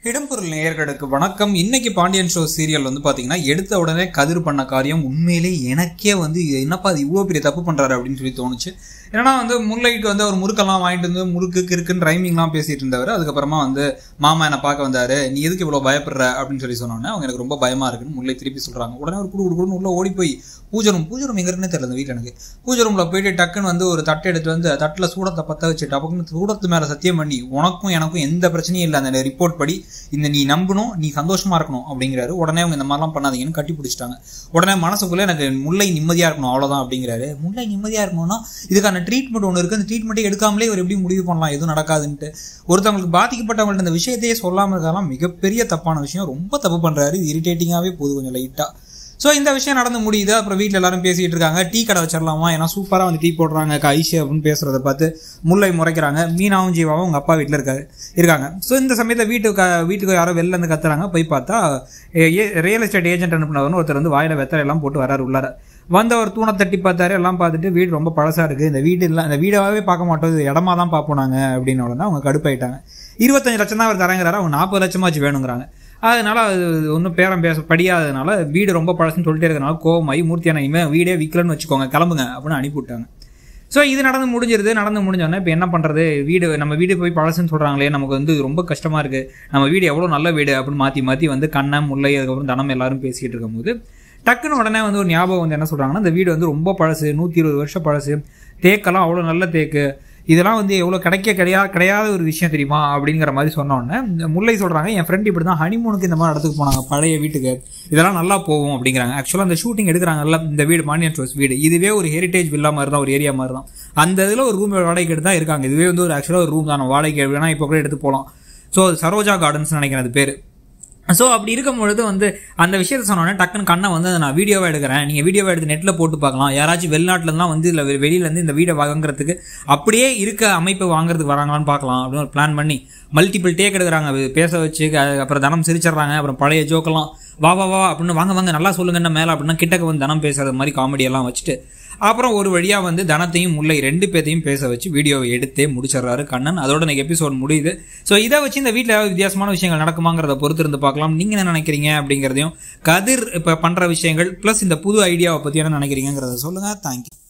இடம்பொருள் நேயர்களுக்கு வணக்கம் இன்னைக்கு பாண்டியன் ஷோ சீரியல் வந்து பாத்தீங்கன்னா எடுத்த உடனே கதிர் பண்ண காரியம் உண்மையிலே எனக்கே வந்து இது என்னப்பா அது இவ்வளோ பெரிய தப்பு பண்றாரு அப்படின்னு சொல்லி தோணுச்சு ஏன்னா வந்து முல்லைக்கு வந்து அவர் முறுக்கெல்லாம் வாங்கிட்டு வந்து முறுக்கு கிறுக்குன்னு ரைமிங்லாம் பேசிட்டு இருந்தவர் அதுக்கப்புறமா வந்து மாமா என்னை பார்க்க வந்தாரு நீ எதுக்கு இவ்வளோ பயப்படுற அப்படின்னு சொல்லி சொன்னோன்னே அவங்க எனக்கு ரொம்ப பயமா இருக்குன்னு முல்லை திருப்பி சொல்றாங்க உடனே ஒரு குடு குடு குடுன்னு உள்ள ஓடி போய் பூஜை ரூம் பூஜை ரூம் எங்க இருக்குன்னு தெரியல இந்த வீட்டில் எனக்கு பூஜை ரூம்ல போயிட்டு டக்குன்னு வந்து ஒரு தட்டை எடுத்து வந்து தட்டில் சூடத்தை பற்ற வச்சு டப்புக்குன்னு சூடத்து மேல சத்தியம் பண்ணி உனக்கும் எனக்கும் எந்த பிரச்சனையும் இல்லை அந்த ரிப்போர்ட் படி இந்த நீ நம்பணும் நீ சந்தோஷமா இருக்கணும் அப்படிங்கிறாரு உடனே அவங்க இந்த மாதிரிலாம் பண்ணாதீங்கன்னு கட்டி பிடிச்சிட்டாங்க உடனே மனசுக்குள்ள எனக்கு முல்லை நிம்மதியா இருக்கணும் அவ்வளவுதான் அப்படிங்கிறாரு முல்லை நிம்மதியா இருக்கணும்னா இதுக்கான ட்ரீட்மெண்ட் ஒன்று இருக்கு அந்த ட்ரீட்மெண்ட்டே எடுக்காமலே இவர் எப்படி முடிவு பண்ணலாம் எதுவும் நடக்காதுன்ட்டு ஒருத்தவங்களுக்கு பாதிக்கப்பட்டவங்கள்ட்ட இந்த விஷயத்தையே சொல்லாம இருக்கலாம் மிகப்பெரிய தப்பான விஷயம் ரொம்ப தப்பு பண்றாரு இது இரிட்டேட்டிங்காவே போகுது கொஞ்சம் லைட்டா ஸோ இந்த விஷயம் நடந்து முடியுது அப்புறம் வீட்டில் எல்லாரும் பேசிட்டு இருக்காங்க டீ கடை வச்சிடலாமா ஏன்னா சூப்பராக வந்து டீ போடுறாங்க ஐஷு அப்படின்னு பேசுறத பார்த்து முல்லை முறைக்கிறாங்க மீனாவும் ஜீவாவும் உங்க அப்பா வீட்டில் இருக்காரு இருக்காங்க ஸோ இந்த சமயத்தில் வீட்டுக்கு வீட்டுக்கு யாரோ வெளில இருந்து கத்துறாங்க போய் பார்த்தா ரியல் எஸ்டேட் ஏஜென்ட் அனுப்புனவர்னு ஒருத்தர் வந்து வாயில வெத்தலை எல்லாம் போட்டு வராரு உள்ளார வந்தவர் தூணை தட்டி பார்த்தாரு எல்லாம் பார்த்துட்டு வீடு ரொம்ப பழசா இருக்கு இந்த வீடு இல்லை இந்த வீடாவே பார்க்க மாட்டோம் இது இடமா தான் பார்ப்போம் நாங்க அப்படின்னு உடனே அவங்க கடுப்பாயிட்டாங்க இருபத்தஞ்சு லட்சம் தான் அவர் தரங்கிறாரு அவங்க நாற்பது லட்சமாச்சு வேணுங்கிறாங்க அதனால அது ஒன்றும் பேரம் பேச படியாததுனால வீடு ரொம்ப பழசுன்னு சொல்லிட்டே இருக்கனால கோவமாயி மூர்த்தியான இனிமேல் வீடே விற்கலன்னு வச்சுக்கோங்க கிளம்புங்க அப்படின்னு அனுப்பிவிட்டாங்க ஸோ இது நடந்து முடிஞ்சிருது நடந்து முடிஞ்சோடனே இப்போ என்ன பண்ணுறது வீடு நம்ம வீடு போய் பழசுன்னு சொல்கிறாங்களே நமக்கு வந்து ரொம்ப கஷ்டமாக இருக்குது நம்ம வீடு எவ்வளோ நல்ல வீடு அப்படின்னு மாற்றி மாற்றி வந்து கண்ணன் முல்லை அதுக்கப்புறம் தனம் எல்லாரும் பேசிக்கிட்டு இருக்கும்போது டக்குன்னு உடனே வந்து ஒரு ஞாபகம் வந்து என்ன சொல்கிறாங்கன்னா இந்த வீடு வந்து ரொம்ப பழசு நூற்றி இருபது வருஷம் பழசு தேக்கெல்லாம் அவ்வளோ நல்ல தேக்கு இதெல்லாம் வந்து எவ்வளோ கிடைக்க கிடையா கிடையாத ஒரு விஷயம் தெரியுமா அப்படிங்கிற மாதிரி சொன்ன உடனே இந்த முல்லை சொல்கிறாங்க என் ஃப்ரெண்ட் இப்படி தான் ஹனிமூனுக்கு இந்த மாதிரி இடத்துக்கு போனாங்க பழைய வீட்டுக்கு இதெல்லாம் நல்லா போகும் அப்படிங்கிறாங்க ஆக்சுவலாக அந்த ஷூட்டிங் எடுக்கிறாங்கல்ல இந்த வீடு மானியன் ட்ரோஸ் வீடு இதுவே ஒரு ஹெரிட்டேஜ் வில்லா மாதிரி தான் ஒரு ஏரியா மாதிரி தான் அந்த இதில் ஒரு ரூம் வாடகைக்கு எடுத்து தான் இருக்காங்க இதுவே வந்து ஒரு ஆக்சுவலாக ஒரு ரூம் தான் வாடகைக்கு வேணா இப்போ கூட எடுத்து போகலாம் ஸோ சரோஜா கார்டன்ஸ் நினைக்கிறேன் அது பேர் ஸோ அப்படி இருக்கும் பொழுது வந்து அந்த விஷயத்த சொன்னோன்னே டக்குன்னு கண்ணை வந்து நான் வீடியோவாக எடுக்கிறேன் நீங்கள் வீடியோவை எடுத்து நெட்டில் போட்டு பார்க்கலாம் யாராச்சும் வெளிநாட்டிலலாம் வந்து இல்லை வெளியிலேருந்து இந்த வீடை வாங்குறதுக்கு அப்படியே இருக்க அமைப்பை வாங்குறதுக்கு வராங்களான்னு பார்க்கலாம் அப்படின்னு ஒரு பிளான் பண்ணி மல்டிபிள் டேக் எடுக்கிறாங்க பேச வச்சு அப்புறம் தனம் சிரிச்சிடுறாங்க அப்புறம் பழைய ஜோக்கெல்லாம் வா வா வா அப்படின்னு வாங்க வாங்க நல்லா சொல்லுங்கன்னு மேலே அப்படின்னா கிட்டக்க வந்து தனம் பேசுறது மாதிரி காமெடியெல்லாம் வச்சுட்டு அப்புறம் ஒரு வழியாக வந்து தனத்தையும் முல்லை ரெண்டு பேர்த்தையும் பேச வச்சு வீடியோவை எடுத்தே முடிச்சிடுறாரு கண்ணன் அதோட எனக்கு எபிசோட் முடியுது ஸோ இதை வச்சு இந்த வீட்டில் ஏதாவது வித்தியாசமான விஷயங்கள் நடக்குமாங்கிறத பொறுத்து இருந்து பார்க்கலாம் நீங்கள் என்ன நினைக்கிறீங்க அப்படிங்கிறதையும் கதிர் இப்போ பண்ணுற விஷயங்கள் ப்ளஸ் இந்த புது ஐடியாவை பற்றி என்ன நினைக்கிறீங்கிறத சொல்லுங்கள் தேங்க்யூ